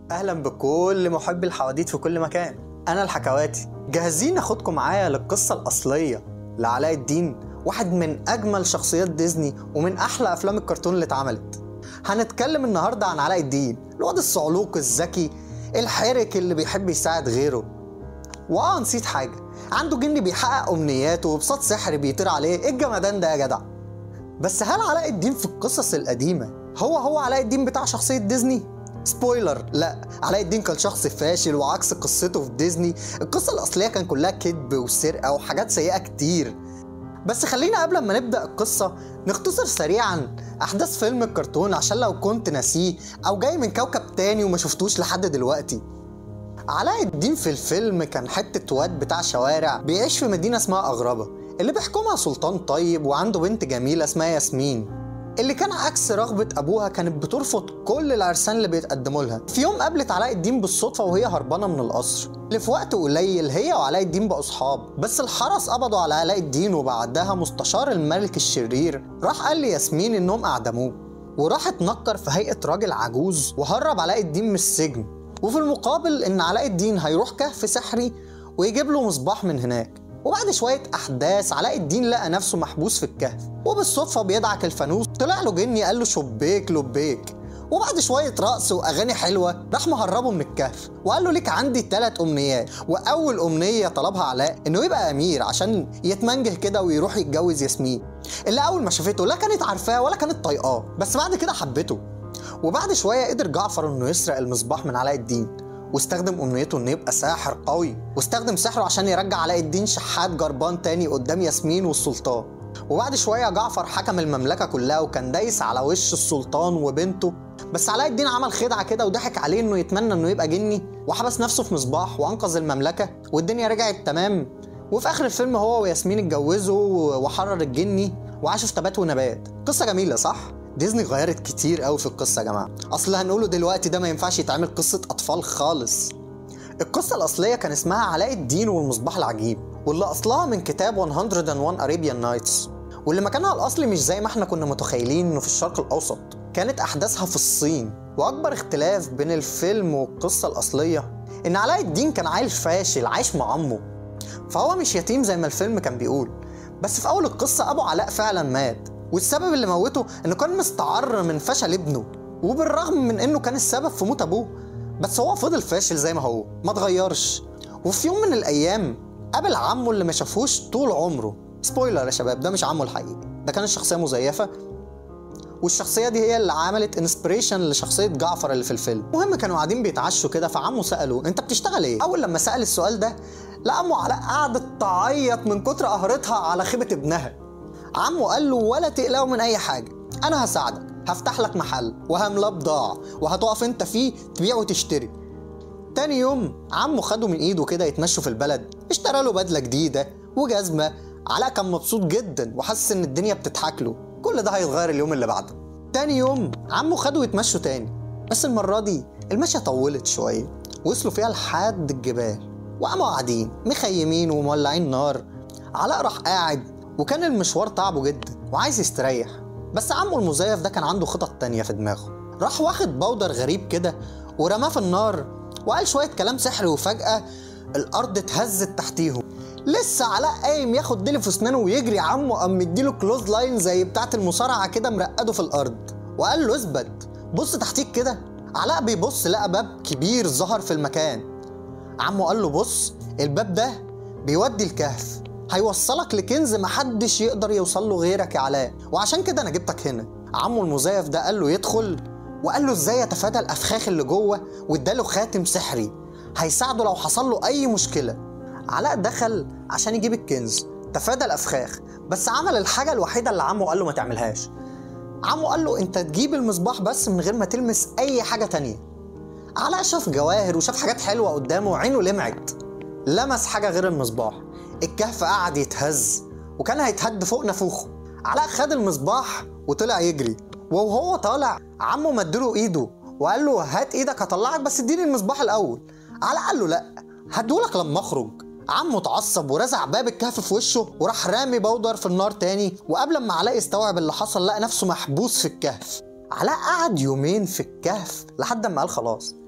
اهلا بكل محبي الحواديت في كل مكان انا الحكواتي جاهزين ناخدكم معايا للقصه الاصليه لعلاء الدين واحد من اجمل شخصيات ديزني ومن احلى افلام الكرتون اللي اتعملت هنتكلم النهارده عن علاء الدين الواد الصعلوك الذكي الحرك اللي بيحب يساعد غيره واه نسيت حاجه عنده جن بيحقق امنياته وبساط سحر بيطير عليه ايه الجمدان ده يا جدع بس هل علاء الدين في القصص القديمه هو هو علاء الدين بتاع شخصيه ديزني سبويلر لا علاء الدين كان شخص فاشل وعكس قصته في ديزني القصة الأصلية كان كلها كذب وسرقة وحاجات سيئة كتير بس خلينا قبل ما نبدأ القصة نختصر سريعا أحداث فيلم الكرتون عشان لو كنت ناسيه أو جاي من كوكب تاني وما شفتوش لحد دلوقتي علاء الدين في الفيلم كان حتة واد بتاع شوارع بيعيش في مدينة اسمها أغربة اللي بيحكمها سلطان طيب وعنده بنت جميلة اسمها ياسمين اللي كان عكس رغبة أبوها كانت بترفض كل العرسان اللي بيتقدموا لها في يوم قابلت علاء الدين بالصدفة وهي هربانة من القصر اللي في وقت قليل هي وعلاء الدين بقوا أصحاب بس الحرس قبضوا على علاء الدين وبعدها مستشار الملك الشرير راح قال لياسمين إنهم أعدموه وراح اتنكر في هيئة راجل عجوز وهرب علاء الدين من السجن وفي المقابل إن علاء الدين هيروح كهف سحري ويجيب له مصباح من هناك وبعد شوية أحداث علاء الدين لقى نفسه محبوس في الكهف وبالصدفة بيدعك الفانوس طلع له جني قال له شبيك لبيك وبعد شوية رقص وأغاني حلوة راح مهربه من الكهف وقال له ليك عندي ثلاث أمنيات وأول أمنية طلبها علاء إنه يبقى أمير عشان يتمنجه كده ويروح يتجوز ياسمين اللي أول ما شافته لا كانت عارفاه ولا كانت طايقاه بس بعد كده حبته وبعد شوية قدر جعفر إنه يسرق المصباح من علاء الدين واستخدم امنيته انه يبقى ساحر قوي واستخدم سحره عشان يرجع علاء الدين شحات جربان تاني قدام ياسمين والسلطان وبعد شوية جعفر حكم المملكة كلها وكان دايس على وش السلطان وبنته بس علاء الدين عمل خدعة كده وضحك عليه انه يتمنى انه يبقى جني وحبس نفسه في مصباح وانقذ المملكة والدنيا رجعت تمام وفي اخر الفيلم هو وياسمين اتجوزوا وحرر الجني وعاشوا في تبات ونبات قصة جميلة صح؟ ديزني غيرت كتير قوي في القصه يا جماعه اصل هنقوله دلوقتي ده ما ينفعش يتعمل قصه اطفال خالص القصه الاصليه كان اسمها علاء الدين والمصباح العجيب واللي اصلها من كتاب 101 Arabian Nights واللي مكانها الاصلي مش زي ما احنا كنا متخيلين انه في الشرق الاوسط كانت احداثها في الصين واكبر اختلاف بين الفيلم والقصه الاصليه ان علاء الدين كان عيل فاشل عايش مع عمه فهو مش يتيم زي ما الفيلم كان بيقول بس في اول القصه ابو علاء فعلا مات والسبب اللي موته انه كان مستعر من فشل ابنه وبالرغم من انه كان السبب في موت ابوه بس هو فضل فاشل زي ما هو ما اتغيرش وفي يوم من الايام قابل عمه اللي ما شافوش طول عمره سبويلر يا شباب ده مش عمه الحقيقي ده كان الشخصيه مزيفه والشخصيه دي هي اللي عملت انسبريشن لشخصيه جعفر اللي في الفيلم المهم كانوا قاعدين بيتعشوا كده فعمه ساله انت بتشتغل ايه اول لما سال السؤال ده لقى ام علاء قعدت تعيط من كتر قهرتها على خيبه ابنها عمه قال له ولا تقلقوا من اي حاجه انا هساعدك هفتح لك محل وهملاه بضاعه وهتقف انت فيه تبيع وتشتري تاني يوم عمه خده من ايده كده يتمشوا في البلد اشترى له بدله جديده وجزمه علاء كان مبسوط جدا وحس ان الدنيا بتضحك له كل ده هيتغير اليوم اللي بعده تاني يوم عمه خده يتمشوا تاني بس المره دي المشيه طولت شويه وصلوا فيها لحد الجبال وقاموا قاعدين مخيمين ومولعين نار علاء راح قاعد وكان المشوار تعبه جدا وعايز يستريح بس عمه المزيف ده كان عنده خطط تانية في دماغه راح واخد بودر غريب كده ورماه في النار وقال شوية كلام سحري وفجأة الأرض اتهزت تحتيهم لسه علاء قايم ياخد ديلي في اسنانه ويجري عمه قام مديله كلوز لاين زي بتاعة المصارعة كده مرقده في الأرض وقال له اثبت بص تحتيك كده علاء بيبص لقى باب كبير ظهر في المكان عمه قال له بص الباب ده بيودي الكهف هيوصلك لكنز محدش يقدر يوصل له غيرك يا علاء وعشان كده انا جبتك هنا عمه المزيف ده قال له يدخل وقال له ازاي يتفادى الافخاخ اللي جوه واداله خاتم سحري هيساعده لو حصل له اي مشكله علاء دخل عشان يجيب الكنز تفادى الافخاخ بس عمل الحاجه الوحيده اللي عمه قال له ما تعملهاش عمه قال له انت تجيب المصباح بس من غير ما تلمس اي حاجه تانية علاء شاف جواهر وشاف حاجات حلوه قدامه وعينه لمعت لمس حاجه غير المصباح الكهف قعد يتهز وكان هيتهد فوق نافوخه علاء خد المصباح وطلع يجري وهو طالع عمه مدله ايده وقال له هات ايدك هطلعك بس اديني المصباح الاول علاء قال له لا هديهولك لما اخرج عمه اتعصب ورزع باب الكهف في وشه وراح رامي بودر في النار تاني وقبل ما علاء يستوعب اللي حصل لقى نفسه محبوس في الكهف علاء قعد يومين في الكهف لحد ما قال خلاص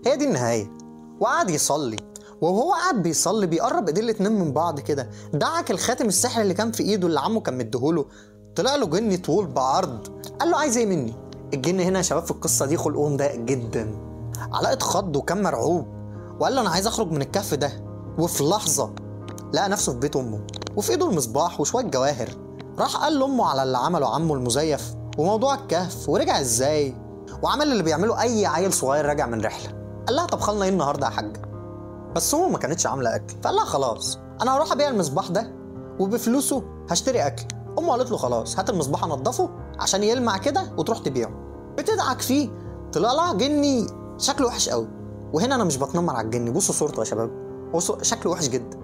هي دي النهايه وقعد يصلي وهو قاعد بيصلي بيقرب ايديه الاتنين من بعض كده دعك الخاتم السحري اللي كان في ايده اللي عمه كان مديهوله طلع له جني طول بعرض قال له عايز ايه مني الجن هنا يا شباب في القصه دي خلقهم ضيق جدا علاء اتخض وكان مرعوب وقال له انا عايز اخرج من الكهف ده وفي لحظه لقى نفسه في بيت امه وفي ايده المصباح وشويه جواهر راح قال لامه على اللي عمله عمه المزيف وموضوع الكهف ورجع ازاي وعمل اللي بيعمله اي عيل صغير راجع من رحله قال لها طب خلنا ايه النهارده يا حاجه بس امه ما كانتش عامله اكل فقال لها خلاص انا هروح ابيع المصباح ده وبفلوسه هشتري اكل امه قالت له خلاص هات المصباح انضفه عشان يلمع كده وتروح تبيعه بتدعك فيه طلع لها جني شكله وحش قوي وهنا انا مش بتنمر على الجني بصوا صورته يا شباب هو شكله وحش جدا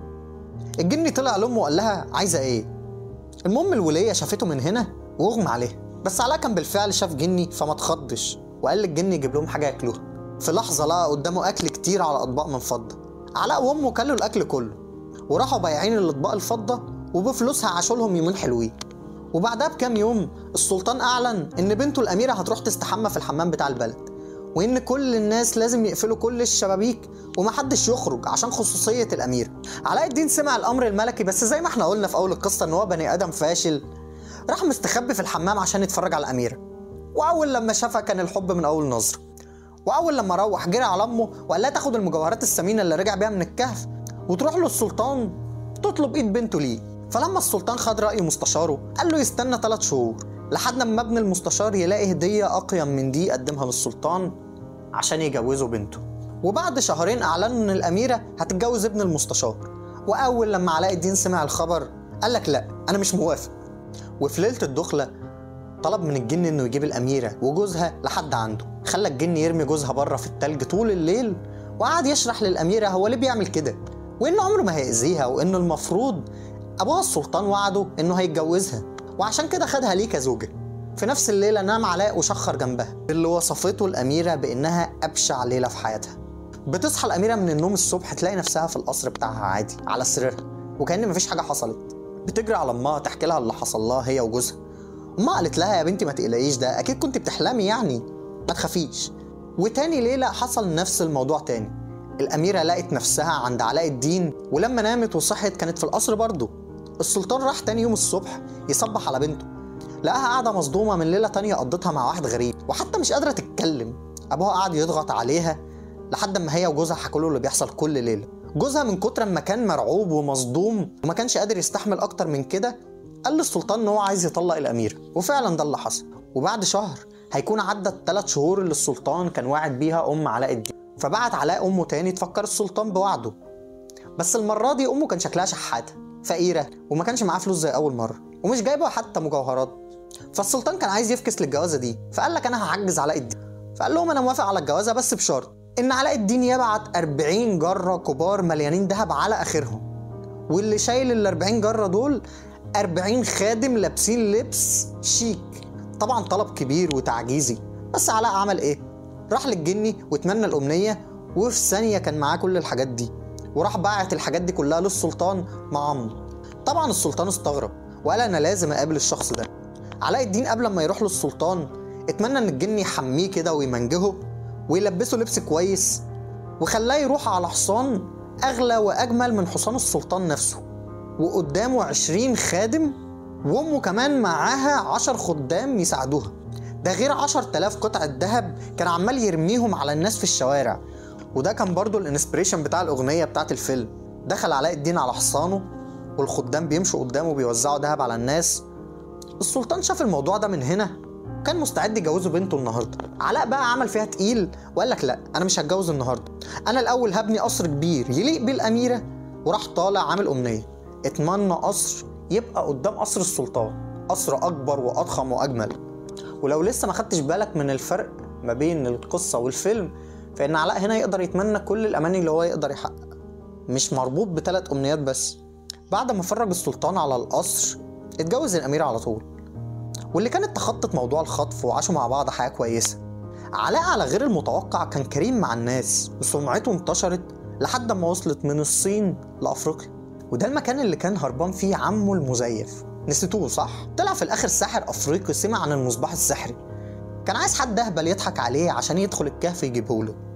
الجني طلع لامه وقال لها عايزه ايه المهم الوليه شافته من هنا واغمى عليها بس علاء كان بالفعل شاف جني فما اتخضش وقال للجني يجيب لهم حاجه ياكلوها في لحظه لقى قدامه اكل كتير على اطباق من فضه علاء وامه كلوا الاكل كله وراحوا بايعين الاطباق الفضه وبفلوسها عاشوا لهم يومين حلوين وبعدها بكام يوم السلطان اعلن ان بنته الاميره هتروح تستحمى في الحمام بتاع البلد وان كل الناس لازم يقفلوا كل الشبابيك ومحدش يخرج عشان خصوصيه الاميره علاء الدين سمع الامر الملكي بس زي ما احنا قلنا في اول القصه ان هو بني ادم فاشل راح مستخبي في الحمام عشان يتفرج على الاميره واول لما شافها كان الحب من اول نظره واول لما روح جري على امه وقال لها تاخد المجوهرات الثمينه اللي رجع بيها من الكهف وتروح له السلطان تطلب ايد بنته ليه فلما السلطان خد راي مستشاره قال له يستنى ثلاث شهور لحد ما ابن المستشار يلاقي هديه اقيم من دي يقدمها للسلطان عشان يجوزوا بنته وبعد شهرين اعلنوا ان الاميره هتتجوز ابن المستشار واول لما علاء الدين سمع الخبر قال لك لا انا مش موافق وفي ليله الدخله طلب من الجن انه يجيب الاميره وجوزها لحد عنده خلى الجن يرمي جوزها بره في التلج طول الليل وقعد يشرح للاميره هو ليه بيعمل كده وانه عمره ما هيأذيها وان المفروض ابوها السلطان وعده انه هيتجوزها وعشان كده خدها ليه كزوجه في نفس الليلة نام علاء وشخر جنبها اللي وصفته الأميرة بإنها أبشع ليلة في حياتها بتصحى الأميرة من النوم الصبح تلاقي نفسها في القصر بتاعها عادي على سريرها وكأن مفيش حاجة حصلت بتجري على أمها تحكي لها اللي حصل لها هي وجوزها أمها قالت لها يا بنتي ما تقلقيش ده أكيد كنت بتحلمي يعني ما تخافيش وتاني ليلة حصل نفس الموضوع تاني الأميرة لقت نفسها عند علاء الدين ولما نامت وصحت كانت في القصر برضه السلطان راح تاني يوم الصبح يصبح على بنته لقاها قاعدة مصدومة من ليلة تانية قضتها مع واحد غريب وحتى مش قادرة تتكلم أبوها قعد يضغط عليها لحد ما هي وجوزها حكوا له اللي بيحصل كل ليلة جوزها من كتر ما كان مرعوب ومصدوم وما كانش قادر يستحمل أكتر من كده قال للسلطان إن هو عايز يطلق الأميرة وفعلا ده اللي حصل وبعد شهر هيكون عدى الثلاث شهور اللي السلطان كان واعد بيها أم علاء الدين فبعت علاء أمه تاني تفكر السلطان بوعده بس المرة دي أمه كان شكلها شحاتة فقيرة وما كانش معاه فلوس زي أول مرة ومش جايبه حتى مجوهرات فالسلطان كان عايز يفكس للجوازه دي فقال لك انا هعجز علاء الدين فقال لهم انا موافق على الجوازه بس بشرط ان علاء الدين يبعت 40 جره كبار مليانين ذهب على اخرهم واللي شايل ال 40 جره دول 40 خادم لابسين لبس شيك طبعا طلب كبير وتعجيزي بس علاء عمل ايه راح للجني واتمنى الامنيه وفي ثانيه كان معاه كل الحاجات دي وراح باعت الحاجات دي كلها للسلطان مع عمه طبعا السلطان استغرب وقال انا لازم اقابل الشخص ده علاء الدين قبل ما يروح للسلطان اتمنى ان الجن يحميه كده ويمنجهه ويلبسه لبس كويس وخلاه يروح على حصان اغلى واجمل من حصان السلطان نفسه وقدامه عشرين خادم وامه كمان معاها عشر خدام يساعدوها ده غير عشر تلاف قطعة ذهب كان عمال يرميهم على الناس في الشوارع وده كان برضو الانسبريشن بتاع الأغنية بتاعت الفيلم دخل علاء الدين على حصانه والخدام بيمشوا قدامه بيوزعوا ذهب على الناس السلطان شاف الموضوع ده من هنا وكان مستعد يجوزه بنته النهارده علاء بقى عمل فيها تقيل وقال لك لا انا مش هتجوز النهارده انا الاول هبني قصر كبير يليق بالاميره وراح طالع عامل امنيه اتمنى قصر يبقى قدام قصر السلطان قصر اكبر واضخم واجمل ولو لسه ما خدتش بالك من الفرق ما بين القصه والفيلم فان علاء هنا يقدر يتمنى كل الاماني اللي هو يقدر يحقق مش مربوط بثلاث امنيات بس بعد ما فرج السلطان على القصر اتجوز الأميرة على طول واللي كانت تخطط موضوع الخطف وعاشوا مع بعض حياة كويسة علاء على غير المتوقع كان كريم مع الناس وسمعته انتشرت لحد ما وصلت من الصين لأفريقيا وده المكان اللي كان هربان فيه عمه المزيف نسيتوه صح؟ طلع في الآخر ساحر أفريقي سمع عن المصباح السحري كان عايز حد أهبل يضحك عليه عشان يدخل الكهف يجيبه له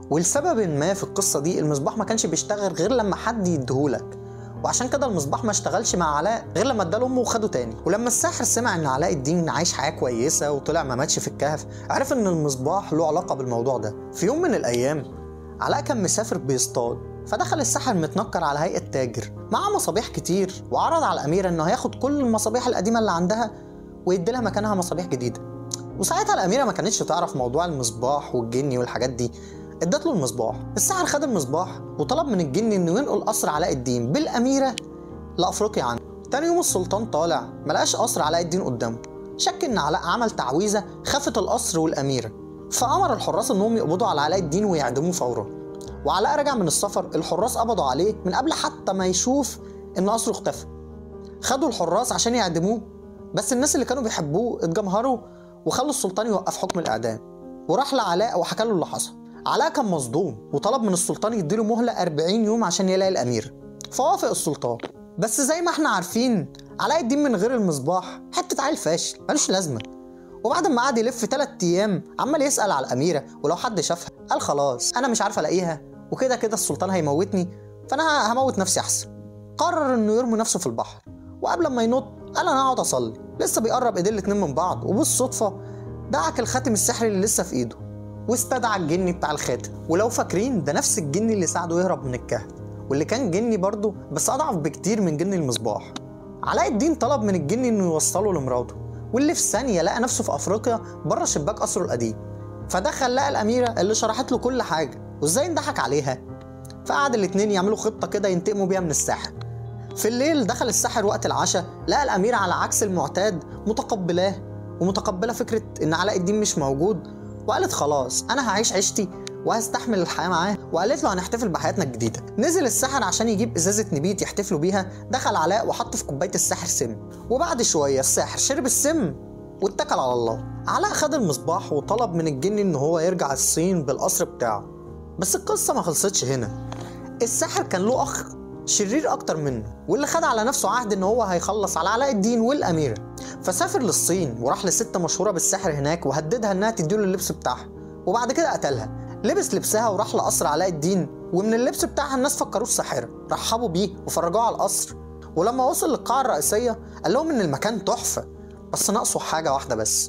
ولسبب ما في القصه دي المصباح ما كانش بيشتغل غير لما حد يديهولك وعشان كده المصباح ما اشتغلش مع علاء غير لما اداله امه وخده تاني ولما الساحر سمع ان علاء الدين عايش حياه كويسه وطلع ما ماتش في الكهف عرف ان المصباح له علاقه بالموضوع ده في يوم من الايام علاء كان مسافر بيصطاد فدخل الساحر متنكر على هيئه تاجر معاه مصابيح كتير وعرض على الاميره انه هياخد كل المصابيح القديمه اللي عندها ويدي لها مكانها مصابيح جديده وساعتها الاميره ما كانتش تعرف موضوع المصباح والجني والحاجات دي ادت له المصباح الساحر خد المصباح وطلب من الجن انه ينقل قصر علاء الدين بالاميره لافريقيا عنده تاني يوم السلطان طالع ملقاش قصر علاء الدين قدامه شك ان علاء عمل تعويذه خافت القصر والاميره فامر الحراس انهم يقبضوا على علاء الدين ويعدموه فورا وعلاء رجع من السفر الحراس قبضوا عليه من قبل حتى ما يشوف ان قصره اختفى خدوا الحراس عشان يعدموه بس الناس اللي كانوا بيحبوه اتجمهروا وخلوا السلطان يوقف حكم الاعدام وراح لعلاء وحكى له اللي حصل علاء كان مصدوم وطلب من السلطان يديله مهله 40 يوم عشان يلاقي الامير فوافق السلطان بس زي ما احنا عارفين علاء الدين من غير المصباح حته عيل فاشل ملوش لازمه وبعد ما قعد يلف تلات ايام عمال يسال على الاميره ولو حد شافها قال خلاص انا مش عارف الاقيها وكده كده السلطان هيموتني فانا هموت نفسي احسن قرر انه يرمي نفسه في البحر وقبل ما ينط قال انا هقعد اصلي لسه بيقرب ايديه الاتنين من بعض وبالصدفه دعك الخاتم السحري اللي لسه في ايده واستدعى الجني بتاع الخاتم ولو فاكرين ده نفس الجني اللي ساعده يهرب من الكهف واللي كان جني برضه بس اضعف بكتير من جن المصباح علاء الدين طلب من الجني انه يوصله لمراته واللي في ثانيه لقى نفسه في افريقيا بره شباك قصره القديم فدخل لقى الاميره اللي شرحت له كل حاجه وازاي انضحك عليها فقعد الاتنين يعملوا خطه كده ينتقموا بيها من الساحر في الليل دخل الساحر وقت العشاء لقى الاميره على عكس المعتاد متقبلاه ومتقبله فكره ان علاء الدين مش موجود وقالت خلاص انا هعيش عيشتي وهستحمل الحياه معاه وقالت له هنحتفل بحياتنا الجديده نزل الساحر عشان يجيب ازازه نبيت يحتفلوا بيها دخل علاء وحط في كوبايه الساحر سم وبعد شويه الساحر شرب السم واتكل على الله علاء خد المصباح وطلب من الجن ان هو يرجع الصين بالقصر بتاعه بس القصه ما خلصتش هنا الساحر كان له اخ شرير اكتر منه واللي خد على نفسه عهد ان هو هيخلص على علاء الدين والاميره فسافر للصين وراح لست مشهوره بالسحر هناك وهددها انها تديله اللبس بتاعها وبعد كده قتلها لبس لبسها وراح لقصر علاء الدين ومن اللبس بتاعها الناس فكروه الساحره رحبوا بيه وفرجوه على القصر ولما وصل للقاعه الرئيسيه قال لهم ان المكان تحفه بس ناقصه حاجه واحده بس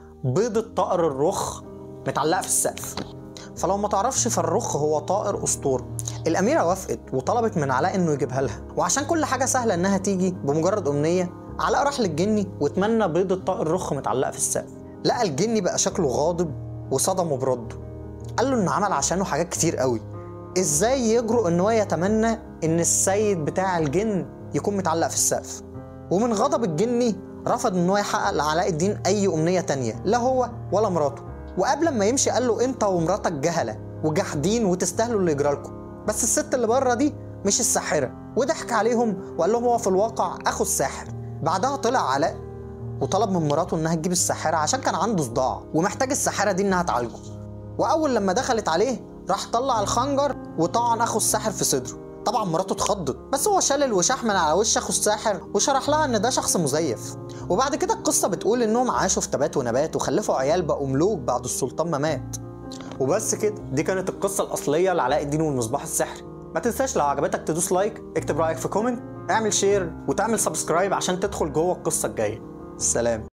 بيضه طائر الرخ متعلقه في السقف فلو ما تعرفش فالرخ هو طائر اسطوري الاميره وافقت وطلبت من علاء انه يجيبها لها وعشان كل حاجه سهله انها تيجي بمجرد امنيه علاء راح للجني واتمنى بيضه طائر رخ متعلقه في السقف لقى الجني بقى شكله غاضب وصدمه برده قال له انه عمل عشانه حاجات كتير قوي ازاي يجرؤ ان هو يتمنى ان السيد بتاع الجن يكون متعلق في السقف ومن غضب الجني رفض ان هو يحقق لعلاء الدين اي امنيه تانية لا هو ولا مراته وقبل ما يمشي قال له انت ومراتك جهله وجحدين وتستاهلوا اللي يجرالكم بس الست اللي بره دي مش الساحره وضحك عليهم وقال لهم هو في الواقع اخو الساحر بعدها طلع علاء وطلب من مراته انها تجيب الساحره عشان كان عنده صداع ومحتاج الساحره دي انها تعالجه واول لما دخلت عليه راح طلع الخنجر وطعن اخو الساحر في صدره طبعا مراته اتخضت بس هو شال الوشاح من على وش اخو الساحر وشرح لها ان ده شخص مزيف وبعد كده القصه بتقول انهم عاشوا في تبات ونبات وخلفوا عيال بقوا ملوك بعد السلطان ما مات وبس كده دي كانت القصه الاصليه لعلاء الدين والمصباح السحري ما تنساش لو عجبتك تدوس لايك اكتب رايك في كومنت اعمل شير وتعمل سبسكرايب عشان تدخل جوه القصه الجايه سلام